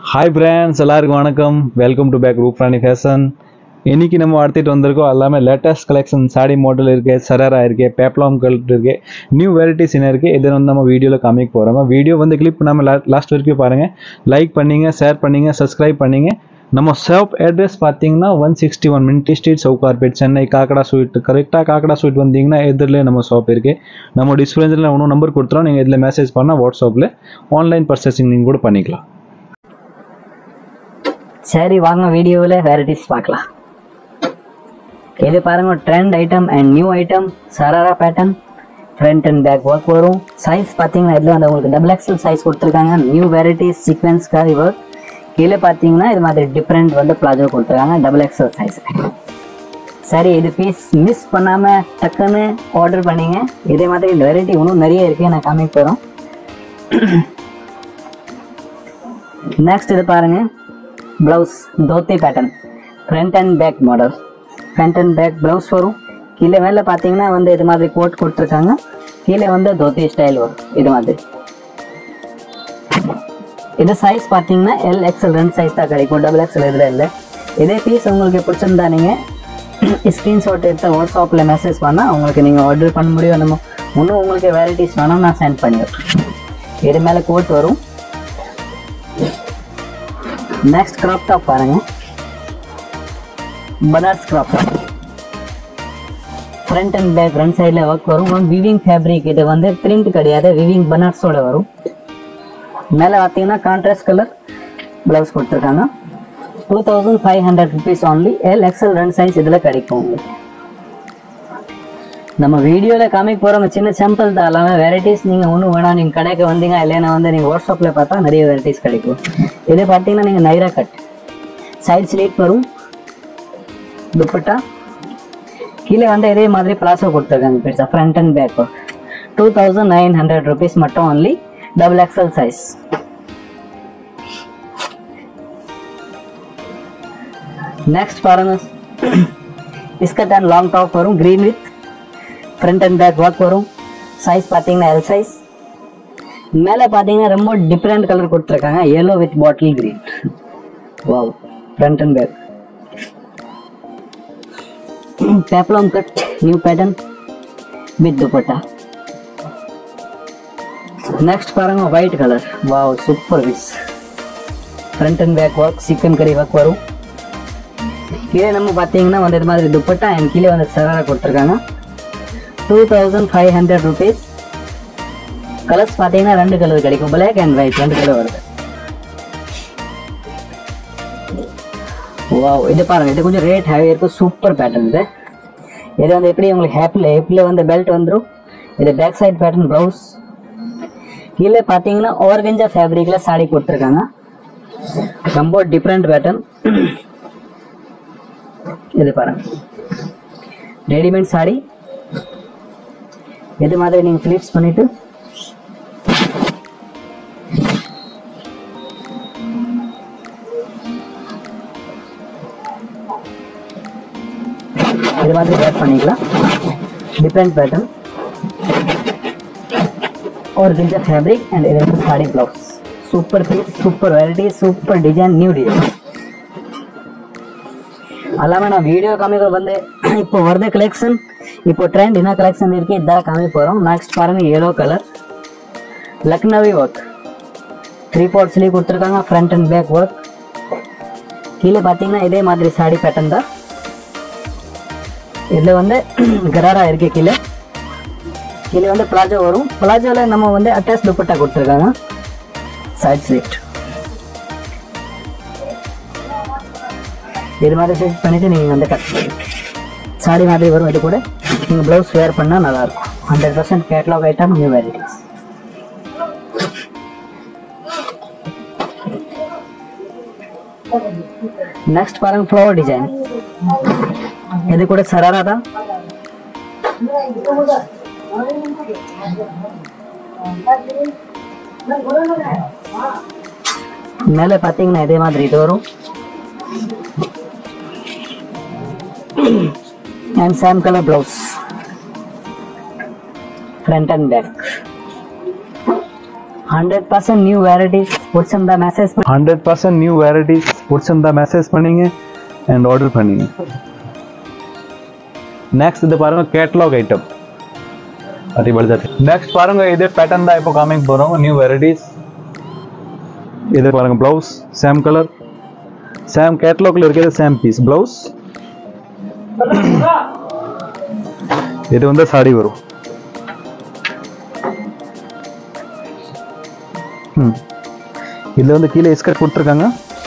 hi friends எல்லாருக்கும் வணக்கம் welcome to back Roop Rani fashion இன்னைக்கு நம்ம அடுத்துட்டு வந்திருக்கோம் எல்லாமே லேட்டஸ்ட் கலெக்ஷன் சாடி மாடல் இருக்கு சரரா இருக்கு பேப்லாம் கல்ட் இருக்கு நியூ வெரைட்டிஸ் என்ன இருக்கு இதை வந்து நம்ம வீடியோவில் காமிக்க போகிறோம் வீடியோ வந்து கிளிப் பண்ணாமல் லாஸ்ட் வரைக்கும் பாருங்க லைக் பண்ணீங்க ஷேர் பண்ணீங்க சப்ஸ்கிரைப் பண்ணீங்க நம்ம ஷாப் அட்ரஸ் பார்த்தீங்கன்னா one sixty one Mint street Sowcarpet Chennai Kakada sweet கரெக்டாக காக்கடா ஸ்வீட் வந்தீங்கன்னா எதிரிலே நம்ம ஷாப் இருக்கு நம்ம டிஸ்பிளேஸில் ஒன்றும் நம்பர் கொடுத்துறோம் நீங்கள் இதில் மெசேஜ் பண்ணால் வாட்ஸ்அப்பில் ஆன்லைன் பர்ச்சேசிங் நீங்கள் கூட பண்ணிக்கலாம் சரி வாங்க வீடியோவில் வெரைட்டிஸ் பார்க்கலாம் இது பாருங்க trend item and new item sharara pattern front and back work வரும் சைஸ் பார்த்தீங்கன்னா இதில் வந்து உங்களுக்கு டபுள் எக்ஸல் சைஸ் கொடுத்துருக்காங்க நியூ வெரைட்டிஸ் சீக்வன்ஸ் காரி ஒர்க் கீழே பார்த்தீங்கன்னா இது மாதிரி டிஃப்ரெண்ட் வந்து பிளாஜோ கொடுத்துருக்காங்க டபுள் எக்ஸல் சைஸ் சரி இது பீஸ் மிஸ் பண்ணாமல் டக்குன்னு ஆர்டர் பண்ணீங்க இதே மாதிரி வெரைட்டி இன்னும் நிறைய இருக்குது நான் காமிக்க போகிறோம் நெக்ஸ்ட் இது பாருங்க blouse dhoti pattern front and back model front and back blouse வரும் கீழே மேலே பார்த்தீங்கன்னா வந்து இது மாதிரி கோட் கொடுத்துருக்காங்க கீழே வந்து தோத்தி ஸ்டைல் வரும் இது மாதிரி இது சைஸ் பார்த்தீங்கன்னா எல் எக்ஸ்எல் ரெண்டு சைஸ் தான் கிடைக்கும் டபுள் எக்ஸ்எல் இதில் இல்லை இதே பீஸ் உங்களுக்கு பிடிச்சிருந்தா நீங்கள் ஸ்க்ரீன்ஷாட் எடுத்து வாட்ஸ்அப்பில் மெசேஜ் பண்ணால் உங்களுக்கு நீங்கள் ஆர்டர் பண்ண முடியும் நம்ம இன்னும் உங்களுக்கு வெரைட்டிஸ் வேணும் நான் சென்ட் பண்ணிடுறேன் இது மேலே கோட் வரும் நெக்ஸ்ட் கிராப் டாப் பாருங்க Banaras crop top front and back ரெண்டு சைடில் ஒர்க் வரும் விவிங் ஃபேப்ரிக் இது வந்து பிரிண்ட் கிடையாது விவிங் பனார்ஸோட வரும் மேலே பார்த்தீங்கன்னா கான்ட்ராஸ்ட் கலர் ப்ளவுஸ் கொடுத்துருக்காங்க two thousand five hundred rupees only L XL ரெண்டு சைஸ் இதில் கிடைக்கும் உங்களுக்கு நம்ம வீடியோவில் காமிக்க போகிறவங்க சின்ன சாம்பிள் தான் எல்லாமே வெரைட்டிஸ் நீங்கள் ஒன்றும் வேணாம் நீங்கள் கடைக்கு வந்தீங்க இல்லைன்னா வந்து நீங்கள் வாட்ஸ்அப்பில் பார்த்தா நிறைய வெரைட்டிஸ் கிடைக்கும் இது பார்த்தீங்கன்னா நீங்கள் நைரா கட் சைட் ஸ்லீட் வரும் துப்பட்டா கீழே வந்து இதே மாதிரி பிளாசோ கொடுத்துருக்காங்க பெருசாக front and back two thousand nine hundred rupees மட்டும் only double XL size next பாருங்க பிஸ்கட் அண்ட் லாங் டாப் வரும் green with front and back work வரும் சைஸ் பார்த்தீங்கன்னா எல் சைஸ் மேலே பார்த்தீங்கன்னா ரொம்ப டிஃப்ரெண்ட் கலர் கொடுத்துருக்காங்க yellow with bottle green wow front and back peplum cut new pattern with dupatta next பாருங்க white colour wow super with front and back work chikankari work வரும் கீழே நம்ம பார்த்தீங்கன்னா வந்து இது மாதிரி துப்பட்டா அண்ட் கீழே வந்து சராரா கொடுத்துருக்காங்க two thousand five hundred rupees colours பார்த்தீங்கன்னா ரெண்டு கலர் கிடைக்கும் பிளாக் அண்ட் ஒயிட் ரெண்டு கலர் வருது வாவ் இது பாருங்க இது கொஞ்சம் ரேட் ஹேவி இருக்கும் சூப்பர் பேட்டர்ன் இது இது வந்து எப்படி உங்களுக்கு ஹேப்பில் ஹேப்பில் வந்து பெல்ட் வந்துடும் இது பேக் சைட் பேட்டர்ன் ப்ளவுஸ் கீழே பார்த்தீங்கன்னா ஆர்கஞ்சா ஃபேப்ரிக்கில் சாடி கொடுத்துருக்காங்க ரொம்ப டிஃப்ரெண்ட் பேட்டர்ன் இது பாருங்க ரெடிமேட் சாடி இது மாதிரி நீங்கள் ஃபிலிப்ஸ் பண்ணிட்டு இது மாதிரி வேர் பண்ணிக்கலாம் டிஃப்ரெண்ட் பேட்டர்ன் ஒரு கிஞ்ச ஃபேப்ரிக் அண்ட் இது வந்து sari blouse super piece super variety super design new design எல்லாமே நான் வீடியோ காமிக்க வந்து இப்போ வருது கலெக்ஷன் இப்போ ட்ரெண்ட் என்ன கலெக்ஷன் இருக்கு இதான் காமிக்க போகிறோம் நெக்ஸ்ட் பாருங்க yellow colour Lucknowi work three fourth sleeve கொடுத்துருக்காங்க ஃப்ரண்ட் அண்ட் பேக் ஒர்க் கீழே பார்த்தீங்கன்னா இதே மாதிரி சாடி பேட்டர்ன் தான் இதில் வந்து கராரா இருக்கு கீழே கீழே வந்து பிளாஜோ வரும் பிளாஜோவில் நம்ம வந்து அட்டாச் துப்பட்டா கொடுத்துருக்காங்க சைட் ஸ்லிட் இது மாதிரி செட் பண்ணிட்டு நீங்கள் வந்து கட் சாடி மாதிரி வரும் இது கூட நீங்கள் ப்ளவுஸ் வேர் பண்ணால் நல்லாயிருக்கும் hundred percent catalogue item new varieties next பாருங்க ஃப்ளவர் டிசைன் இது கூட சராரா தான் மேலே பார்த்தீங்கன்னா இதே மாதிரி இது வரும் and same color blouse front and back 100% new varieties பிடிச்சிருந்தா message hundred percent new varieties பிடிச்சிருந்தா மெசேஜ் பண்ணீங்க அண்ட் ஆர்டர் பண்ணீங்க நெக்ஸ்ட் இது பாருங்க கேட்லாக் ஐட்டம் அதி बढ़ जाते நெக்ஸ்ட் பாருங்க இது பேட்டர்ன் தான் இப்போ காமிக்க போறோம் நியூ வெரைட்டிஸ் இது பாருங்க பிளவுஸ் சேம் கலர் சேம் கேட்லாக்ல இருக்கிறது சேம் பீஸ் பிளவுஸ் இது வந்து சாடி வரும் ம் இதில் வந்து கீழே ஸ்கர்ட் கொடுத்துருக்காங்க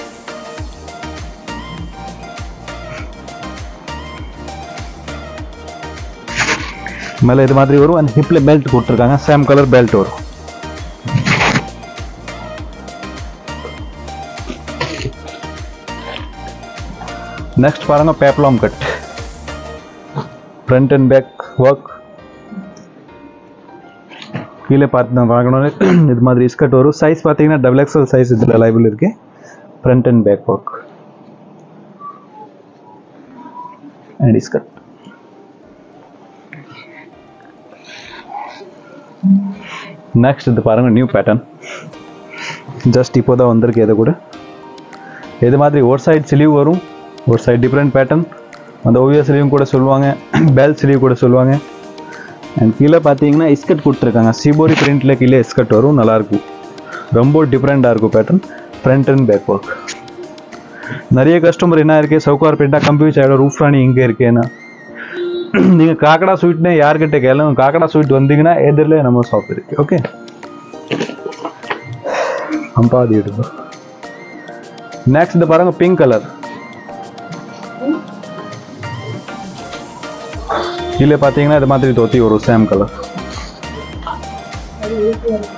மேலே இது மாதிரி வரும் அந்த ஹிப்பில் பெல்ட் கொடுத்துருக்காங்க சேம் கலர் பெல்ட் வரும் நெக்ஸ்ட் பாருங்க peplum cut front and back work கீழே பார்த்து வாங்கணும் இது மாதிரி ஸ்கர்ட் வரும் சைஸ் பார்த்தீங்கன்னா டபுள் எக்ஸல் சைஸ் இதில் லைபிள் இருக்கு front and back work and skirt next இது பாருங்க நியூ பேட்டர்ன் ஜஸ்ட் இப்போ தான் வந்திருக்கு இது கூட இது மாதிரி ஒரு சைடு ஸ்லீவ் வரும் ஒரு சைடு டிஃப்ரெண்ட் பேட்டர்ன் அந்த ஓவிய ஸ்லீவ் கூட சொல்லுவாங்க பெல் ஸ்லீவ் கூட சொல்லுவாங்க அண்ட் கீழே பார்த்தீங்கன்னா இஸ்கட் கொடுத்துருக்காங்க சிபோரி பிரிண்ட்ல கீழே இஸ்கட் வரும் நல்லா இருக்கும் ரொம்ப டிஃப்ரெண்டாக இருக்கும் pattern front and back work நிறைய கஸ்டமர் என்ன இருக்கு சவுகார் பேட்டா கம்ப்யூஸ் ஆகிடும் ரூஃப் ராணி இங்கே இருக்கேன்னா நீங்கள் காக்கடா ஸ்வீட்னே யார்கிட்ட கேளுங்க காக்கடா ஸ்வீட் வந்தீங்கன்னா எதிரில் நம்ம ஷாப் இருக்கு ஓகே அம்பாதி எடுங்க நெக்ஸ்ட் இந்த பாருங்க பிங்க் கலர் கீழே பார்த்தீங்கன்னா இது மாதிரி தோத்தி வரும் சேம் கலர்